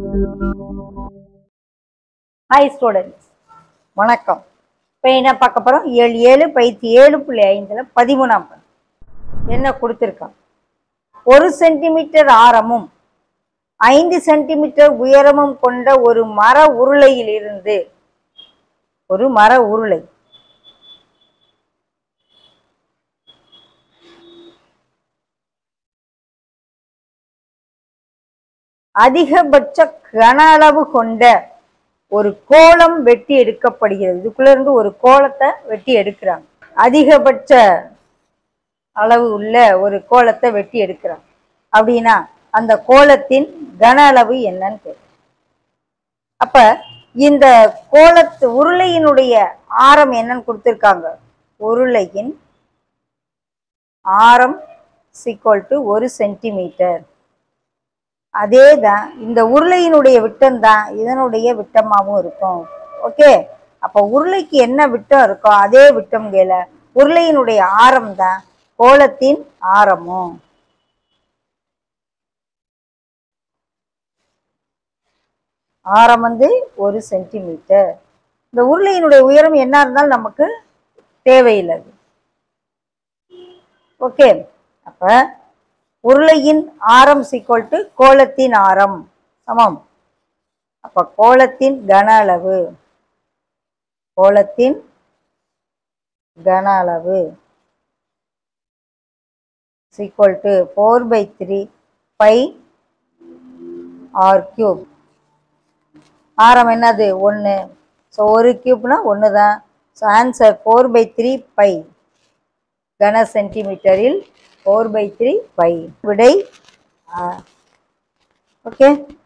hi students வணக்கம் இப்போ என்ன பார்க்க போகிறோம் ஏழு ஏழு பயிற்சி ஏழு புள்ளி ஐந்தில் பதிமூணாம் பணம் என்ன கொடுத்துருக்கான் ஒரு சென்டிமீட்டர் ஆரமும் ஐந்து சென்டிமீட்டர் உயரமும் கொண்ட ஒரு மர உருளையில் இருந்து ஒரு மர உருளை அதிகபட்ச கன அளவு கொண்ட ஒரு கோலம் வெட்டி எடுக்கப்படுகிறது இதுக்குள்ள இருந்து ஒரு கோலத்தை வெட்டி எடுக்கிறாங்க அதிகபட்ச அளவு உள்ள ஒரு கோலத்தை வெட்டி எடுக்கிறாங்க அப்படின்னா அந்த கோலத்தின் கன அளவு என்னன்னு கேட்கும் அப்ப இந்த கோலத்து உருளையினுடைய ஆரம் என்னன்னு கொடுத்துருக்காங்க உருளையின் ஆரம் சிக்வல் டு ஒரு சென்டிமீட்டர் அதே தான் இந்த உருளையினுடைய விட்டம் தான் இதனுடைய விட்டமாகவும் இருக்கும் ஓகே அப்போ உருளைக்கு என்ன விட்டம் இருக்கோ அதே விட்டம் கேல உருளையினுடைய ஆரம் தான் கோலத்தின் ஆரமும் ஆரம் வந்து ஒரு சென்டிமீட்டர் இந்த உருளையினுடைய உயரம் என்ன இருந்தாலும் நமக்கு தேவையில்லை ஓகே அப்ப உருளையின் ஆரம் சீக்வல் டு கோலத்தின் ஆரம் சமம் அப்ப கோலத்தின் கன அளவு கோலத்தின் கன அளவு equal to four by three pi r cube ஆரம் என்னது ஒன்று ஸோ ஒரு கியூப்னா ஒன்று தான் so answer four by three pi கன சென்டிமீட்டரில் ஃபோர் பை த்ரீ பை விடை ஓகே